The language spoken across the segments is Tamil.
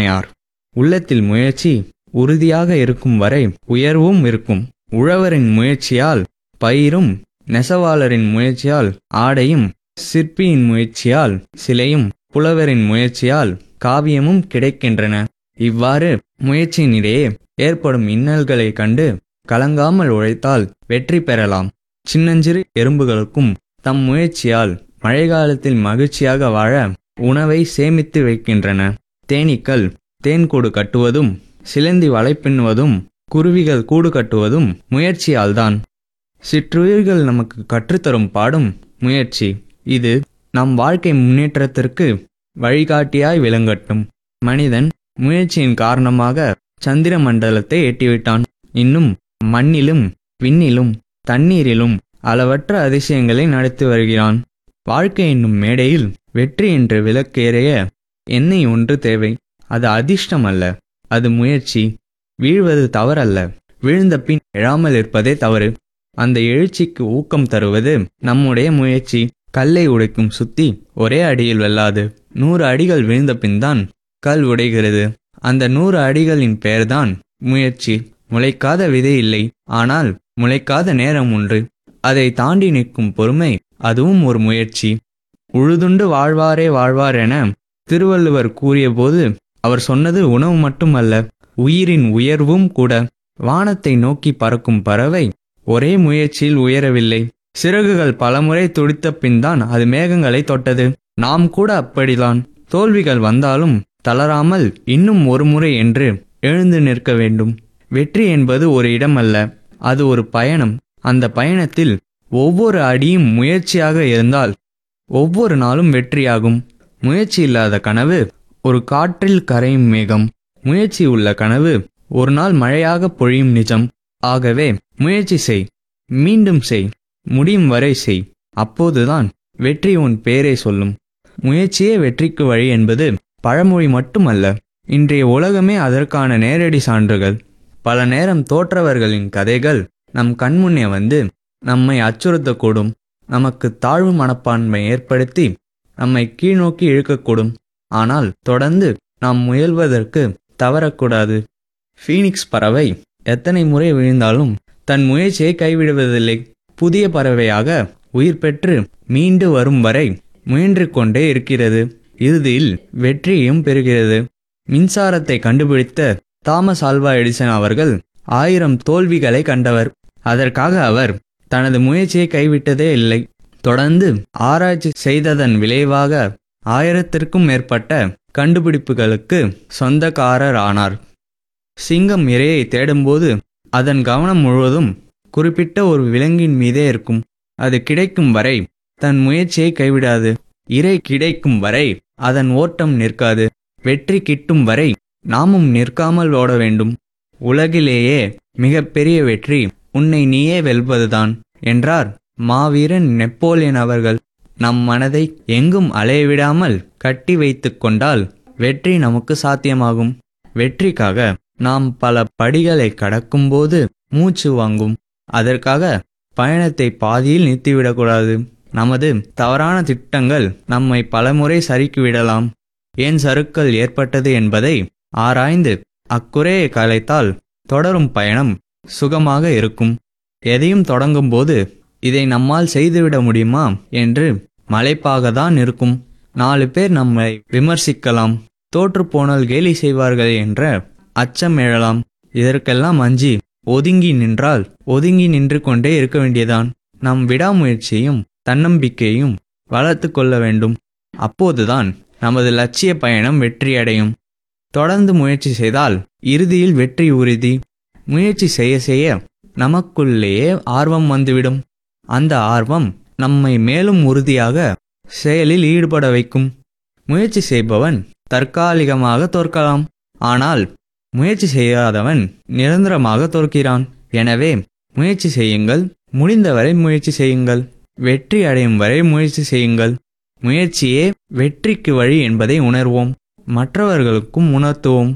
அம்மையார் உள்ளத்தில் முயற்சி உறுதியாக இருக்கும் வரை உயர்வும் இருக்கும் உழவரின் முயற்சியால் பயிரும் நெசவாளரின் முயற்சியால் ஆடையும் சிற்பியின் முயற்சியால் சிலையும் புலவரின் முயற்சியால் காவியமும் கிடைக்கின்றன இவ்வாறு முயற்சியினிடையே ஏற்படும் இன்னல்களைக் கண்டு கலங்காமல் உழைத்தால் வெற்றி பெறலாம் சின்னஞ்சிறு எறும்புகளுக்கும் தம் முயற்சியால் மழைக்காலத்தில் மகிழ்ச்சியாக வாழ உணவை சேமித்து வைக்கின்றன தேனீக்கள் தேன்கூடு கட்டுவதும் சிலந்தி வலை பின்னுவதும் குருவிகள் கூடு கட்டுவதும் முயற்சியால்தான் சிற்றுயிர்கள் நமக்கு கற்றுத்தரும் பாடும் முயற்சி இது நம் வாழ்க்கை முன்னேற்றத்திற்கு வழிகாட்டியாய் விளங்கட்டும் மனிதன் முயற்சியின் காரணமாக சந்திர மண்டலத்தை எட்டிவிட்டான் இன்னும் மண்ணிலும் விண்ணிலும் தண்ணீரிலும் அளவற்ற அதிசயங்களை நடத்தி வருகிறான் வாழ்க்கை என்னும் மேடையில் வெற்றி என்ற விளக்கேறைய எண்ணெய் ஒன்று தேவை அது அதிர்ஷ்டம் அல்ல அது முயற்சி வீழ்வது தவறல்ல விழுந்த பின் எழாமல் இருப்பதே தவறு அந்த எழுச்சிக்கு ஊக்கம் தருவது நம்முடைய முயற்சி கல்லை உடைக்கும் சுத்தி ஒரே அடியில் வெல்லாது நூறு அடிகள் விழுந்த பின்தான் கல் உடைகிறது அந்த நூறு அடிகளின் பெயர்தான் முயற்சி முளைக்காத விதை இல்லை ஆனால் முளைக்காத நேரம் ஒன்று அதை தாண்டி நிற்கும் பொறுமை அதுவும் ஒரு முயற்சி உழுதுண்டு வாழ்வாரே வாழ்வார் என திருவள்ளுவர் கூறியபோது அவர் சொன்னது உணவு மட்டுமல்ல உயிரின் உயர்வும் கூட வானத்தை நோக்கி பறக்கும் பறவை ஒரே முயற்சியில் உயரவில்லை சிறகுகள் பலமுறை துடித்த பின்தான் அது மேகங்களை தொட்டது நாம் கூட அப்படிதான் தோல்விகள் வந்தாலும் தளராமல் இன்னும் ஒரு முறை என்று எழுந்து நிற்க வேண்டும் வெற்றி என்பது ஒரு இடம் அல்ல அது ஒரு பயணம் அந்த பயணத்தில் ஒவ்வொரு அடியும் முயற்சியாக இருந்தால் ஒவ்வொரு நாளும் வெற்றியாகும் முயற்சி இல்லாத கனவு ஒரு காற்றில் கரையும் மேகம் முயற்சி உள்ள கனவு ஒரு நாள் மழையாக பொழியும் நிஜம் ஆகவே முயற்சி செய் மீண்டும் செய் முடியும் வரை செய் அப்போதுதான் வெற்றி உன் பேரை சொல்லும் முயற்சியே வெற்றிக்கு வழி என்பது பழமொழி மட்டுமல்ல இன்றைய உலகமே அதற்கான நேரடி சான்றுகள் பல நேரம் தோற்றவர்களின் கதைகள் நம் கண்முன்னே வந்து நம்மை அச்சுறுத்தக்கூடும் நமக்கு தாழ்வு மனப்பான்மை ஏற்படுத்தி நம்மை கீழ்நோக்கி இழுக்கக்கூடும் ஆனால் தொடர்ந்து நாம் முயல்வதற்கு தவறக்கூடாது ஃபீனிக்ஸ் பறவை எத்தனை முறை விழுந்தாலும் தன் முயற்சியை கைவிடுவதில்லை புதிய பறவையாக உயிர் பெற்று மீண்டு வரும் வரை முயன்று கொண்டே இருக்கிறது இறுதியில் வெற்றியையும் பெறுகிறது மின்சாரத்தை கண்டுபிடித்த தாமஸ் ஆல்வா எடிசன் அவர்கள் ஆயிரம் தோல்விகளை கண்டவர் அதற்காக அவர் தனது முயற்சியை கைவிட்டதே இல்லை தொடர்ந்து ஆராய்ச்சி செய்ததன் விளைவாக ஆயிரத்திற்கும் மேற்பட்ட கண்டுபிடிப்புகளுக்கு சொந்தக்காரர் ஆனார் சிங்கம் இரையை தேடும்போது அதன் கவனம் முழுவதும் குறிப்பிட்ட ஒரு விலங்கின் மீதே இருக்கும் அது கிடைக்கும் வரை தன் முயற்சியை கைவிடாது இறை கிடைக்கும் வரை அதன் ஓட்டம் நிற்காது வெற்றி கிட்டும் வரை நாமும் நிற்காமல் ஓட வேண்டும் உலகிலேயே மிகப்பெரிய வெற்றி உன்னை நீயே வெல்வதுதான் என்றார் மாவீரன் நெப்போலியன் அவர்கள் நம் மனதை எங்கும் அலையவிடாமல் கட்டி வைத்து கொண்டால் வெற்றி நமக்கு சாத்தியமாகும் வெற்றிக்காக நாம் பல படிகளை கடக்கும்போது மூச்சு வாங்கும் அதற்காக பயணத்தை பாதியில் நிறுத்திவிடக்கூடாது நமது தவறான திட்டங்கள் நம்மை பலமுறை சறுக்கிவிடலாம் ஏன் சறுக்கல் ஏற்பட்டது என்பதை ஆராய்ந்து அக்குறையை கலைத்தால் தொடரும் பயணம் சுகமாக இருக்கும் எதையும் தொடங்கும்போது இதை நம்மால் செய்துவிட முடியுமா என்று மலைப்பாக தான் இருக்கும் நாலு பேர் நம்மை விமர்சிக்கலாம் தோற்றுப்போனால் கேலி செய்வார்கள் என்ற அச்சம் எழலாம் இதற்கெல்லாம் அஞ்சி ஒதுங்கி நின்றால் ஒதுங்கி நின்று கொண்டே இருக்க வேண்டியதான் நம் விடாமுயற்சியும் தன்னம்பிக்கையும் வளர்த்து கொள்ள வேண்டும் அப்போதுதான் நமது லட்சிய பயணம் வெற்றியடையும் தொடர்ந்து முயற்சி செய்தால் இறுதியில் வெற்றி உறுதி முயற்சி செய்ய செய்ய நமக்குள்ளேயே ஆர்வம் வந்துவிடும் அந்த ஆர்வம் நம்மை மேலும் உறுதியாக செயலில் ஈடுபட வைக்கும் முயற்சி செய்பவன் தற்காலிகமாக தோற்கலாம் ஆனால் முயற்சி செய்யாதவன் நிரந்தரமாக தோற்கிறான் எனவே முயற்சி செய்யுங்கள் முடிந்தவரை முயற்சி செய்யுங்கள் வெற்றி அடையும் வரை முயற்சி செய்யுங்கள் முயற்சியே வெற்றிக்கு வழி என்பதை உணர்வோம் மற்றவர்களுக்கும் உணர்த்துவோம்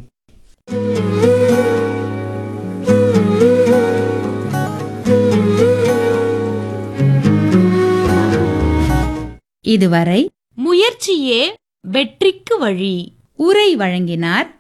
இதுவரை முயற்சியே வெற்றிக்கு வழி உரை வழங்கினார்